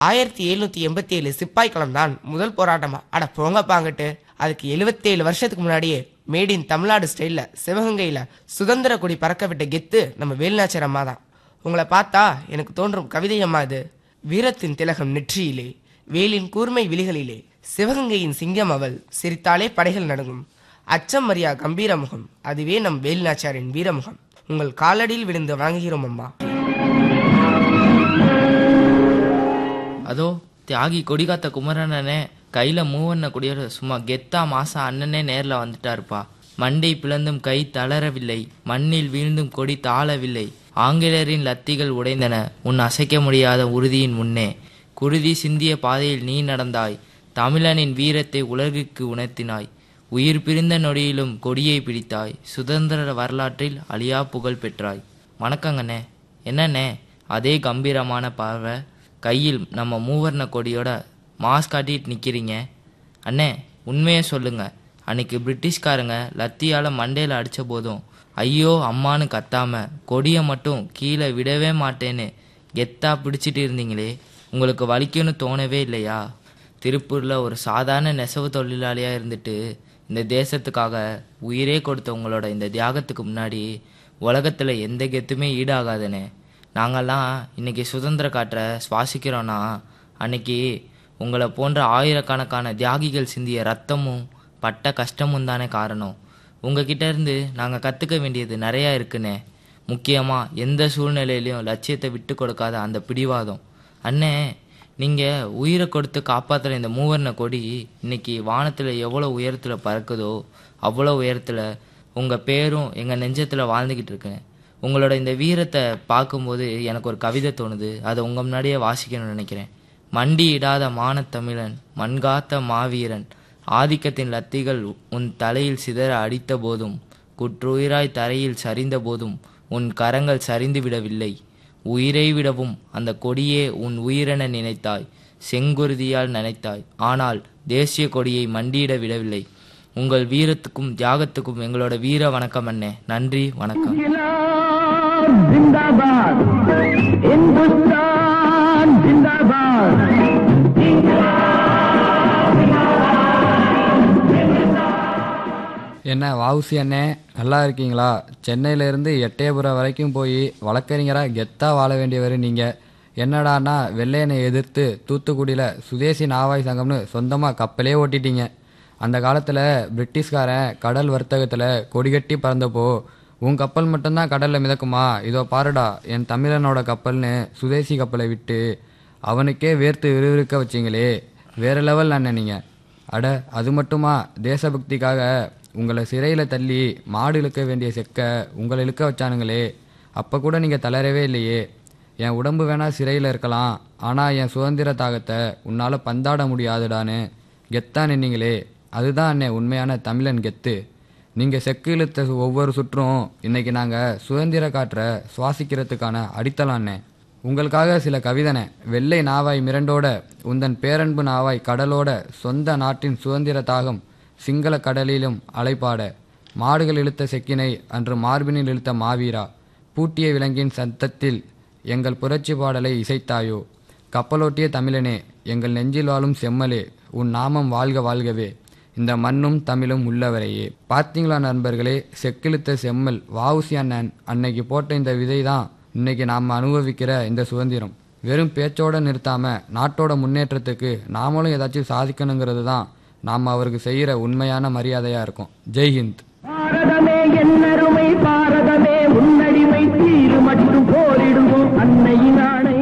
ஆயிரத்தி எழுநூத்தி எண்பத்தி ஏழு சிப்பாய் களம் தான் முதல் போராட்டமா அட போங்கப்பாங்கிட்டு அதுக்கு எழுபத்தேழு வருஷத்துக்கு முன்னாடியே மேட் இன் தமிழ்நாடு ஸ்டைல்ல சிவகங்கையில சுதந்திர கொடி பறக்க விட்ட கெத்து நம்ம வேலுநாச்சர் அம்மா தான் உங்களை பார்த்தா எனக்கு தோன்றும் கவிதை அம்மா இது வீரத்தின் திலகம் நெற்றியிலே வேலின் கூர்மை விழிகளிலே சிவகங்கையின் சிங்கம் அவள் சிரித்தாலே படைகள் நடுங்கும் அச்சம் மரியா கம்பீர முகம் அதுவே நம் வேலுநாச்சியாரின் வீரமுகம் உங்கள் காலடியில் விழுந்து வணங்குகிறோம் அம்மா அதோ தியாகி கொடிகாத்த குமரனனே கையில மூவண்ண கொடியோட சும்மா கெத்தா மாசம் அண்ணனே நேர்ல வந்துட்டாருப்பா மண்டை பிளந்தும் கை தளரவில்லை மண்ணில் வீழ்ந்தும் கொடி தாழவில்லை ஆங்கிலேயரின் லத்திகள் உடைந்தன உன் அசைக்க முடியாத உறுதியின் முன்னே குருதி சிந்திய பாதையில் நீ நடந்தாய் தமிழனின் வீரத்தை உலகிற்கு உணர்த்தினாய் உயிர் பிரிந்த நொடியிலும் கொடியை பிடித்தாய் சுதந்திர வரலாற்றில் அழியா புகழ் பெற்றாய் வணக்கங்கண்ணே என்னண்ணே அதே கம்பீரமான பார்வை கையில் நம்ம மூவர்ண கொடியோட மாஸ்க் காட்டிட்டு நிற்கிறீங்க அண்ணே உண்மையை சொல்லுங்க அன்னைக்கு பிரிட்டிஷ்காரங்க லத்தியால் மண்டையில் அடித்த போதும் ஐயோ அம்மான்னு கத்தாம கொடியை மட்டும் கீழே விடவே மாட்டேன்னு கெத்தா பிடிச்சிட்டு இருந்தீங்களே உங்களுக்கு வலிக்கும்னு தோணவே இல்லையா திருப்பூரில் ஒரு சாதாரண நெசவு தொழிலாளியாக இருந்துட்டு இந்த தேசத்துக்காக உயிரே கொடுத்த உங்களோட இந்த தியாகத்துக்கு முன்னாடி உலகத்தில் எந்த கெத்துமே ஈடாகாதுனே நாங்கள்லாம் இன்னைக்கு சுதந்திர காற்றை சுவாசிக்கிறோன்னா அன்னைக்கு உங்களை போன்ற ஆயிரக்கணக்கான தியாகிகள் சிந்திய ரத்தமும் பட்ட கஷ்டமும் தானே காரணம் உங்ககிட்ட இருந்து நாங்கள் கற்றுக்க வேண்டியது நிறையா இருக்குண்ணே முக்கியமாக எந்த சூழ்நிலையிலையும் லட்சியத்தை விட்டு கொடுக்காத அந்த பிடிவாதம் அண்ணே நீங்கள் உயிரை கொடுத்து காப்பாற்றுற இந்த மூவர்ண கொடி இன்னைக்கு வானத்தில் எவ்வளோ உயரத்தில் பறக்குதோ அவ்வளோ உயரத்தில் உங்கள் பேரும் எங்கள் நெஞ்சத்தில் வாழ்ந்துக்கிட்டு இருக்கேன் உங்களோட இந்த வீரத்தை பார்க்கும்போது எனக்கு ஒரு கவிதை தோணுது அதை உங்கள் முன்னாடியே வாசிக்கணும்னு நினைக்கிறேன் மண்டி இடாத மானத்தமிழன் மண்காத்த மாவீரன் ஆதிக்கத்தின் லத்திகள் உன் தலையில் சிதற அடித்த போதும் குற்றுயிராய் தரையில் சரிந்த போதும் உன் கரங்கள் சரிந்து விடவில்லை உயிரை விடவும் அந்த கொடியே உன் உயிரென நினைத்தாய் செங்குருதியால் நினைத்தாய் ஆனால் தேசிய கொடியை மண்டியிட விடவில்லை உங்கள் வீரத்துக்கும் தியாகத்துக்கும் எங்களோட வீர வணக்கம் அண்ணே நன்றி வணக்கம் जिंदाबाद हिंदुस्तान जिंदाबाद என்ன வாவுசி அண்ணே நல்லா இருக்கீங்களா சென்னையிலேருந்து எட்டயபுரம் வரைக்கும் போய் வழக்கறிஞராக கெத்தாக வாழ வேண்டியவர் நீங்கள் என்னடான்னா வெள்ளையனை எதிர்த்து தூத்துக்குடியில் சுதேசி நாவாய் சங்கம்னு சொந்தமாக கப்பலே ஓட்டிட்டீங்க அந்த காலத்தில் பிரிட்டிஷ்காரன் கடல் வர்த்தகத்தில் கொடிகட்டி பறந்தப்போ உன் கப்பல் மட்டும்தான் கடலில் மிதக்குமா இதோ பாருடா என் தமிழனோட கப்பல்னு சுதேசி கப்பலை விட்டு அவனுக்கே வேர்த்து விறுவிறுக்க வச்சிங்களே வேற லெவல் அண்ணன் நீங்கள் அட அது மட்டுமா தேசபக்திக்காக உங்களை சிறையில் தள்ளி மாடு இழுக்க வேண்டிய செக்க உங்களை இழுக்க வச்சானுங்களே அப்போ கூட நீங்கள் தளரவே இல்லையே என் உடம்பு வேணா சிறையில் இருக்கலாம் ஆனால் என் சுதந்திர தாகத்தை உன்னால் பந்தாட முடியாதுடான்னு கெத்தா நின்னீங்களே அதுதான் அண்ணே உண்மையான தமிழன் கெத்து நீங்கள் செக்கு இழுத்த ஒவ்வொரு சுற்றும் இன்னைக்கு நாங்கள் சுதந்திர காற்றை சுவாசிக்கிறதுக்கான அடித்தளம் அண்ணே உங்களுக்காக சில கவிதனை வெள்ளை நாவாய் மிரண்டோட உந்தன் பேரன்பு நாவாய் கடலோட சொந்த நாட்டின் சுதந்திர தாகம் சிங்கள கடலிலும் அலைப்பாட மாடுகள் இழுத்த செக்கினை அன்று மார்பினில் இழுத்த மாவீரா பூட்டிய விலங்கின் சத்தத்தில் எங்கள் புரட்சி பாடலை இசைத்தாயோ கப்பலோட்டிய தமிழனே எங்கள் நெஞ்சில் வாழும் செம்மலே உன் நாமம் வாழ்க வாழ்கவே இந்த மண்ணும் தமிழும் உள்ளவரையே பார்த்தீங்களா நண்பர்களே செக்கிழுத்த செம்மல் வாவுசி அண்ணன் அன்னைக்கு போட்ட இந்த விதை தான் இன்னைக்கு நாம் அனுபவிக்கிற இந்த சுதந்திரம் வெறும் பேச்சோட நிறுத்தாம நாட்டோட முன்னேற்றத்துக்கு நாமளும் ஏதாச்சும் சாதிக்கணுங்கிறது தான் நாம் அவருக்கு செய்கிற உண்மையான மரியாதையாக இருக்கும் ஜெய்ஹிந்த் பாரதமே என்னருமை பாரதமே உன்னடிமை தீரு மட்டும் போரிடுவோம் அன்னையின் ஆணை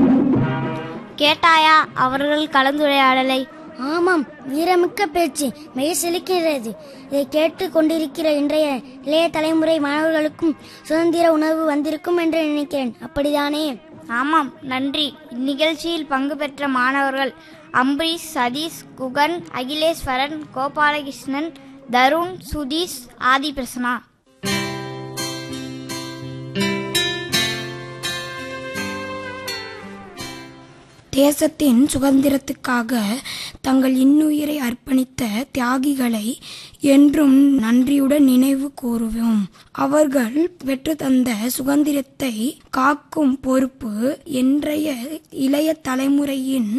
கேட்டாயா அவர்கள் கலந்துரையாடலை ஆமாம் வீரமிக்க பேச்சு மெய் செலுக்கிறது இதை கேட்டு கொண்டிருக்கிற இன்றைய இளைய தலைமுறை மாணவர்களுக்கும் சுதந்திர உணர்வு வந்திருக்கும் என்று நினைக்கிறேன் அப்படிதானே ஆமாம் நன்றி இந்நிகழ்ச்சியில் பங்கு பெற்ற மாணவர்கள் அம்பரீஷ் சதீஷ் குகன் அகிலேஸ்வரன் கோபாலகிருஷ்ணன் தருண் சுதீஷ் ஆதி பிரசனா தேசத்தின் சுதந்திரத்துக்காக தங்கள் இன்னுயிரை அர்ப்பணித்த தியாகிகளை என்றும் நன்றியுடன் நினைவு கூறுவோம் அவர்கள் பெற்று தந்த சுதந்திரத்தை காக்கும் பொறுப்பு இன்றைய இளைய தலைமுறையின்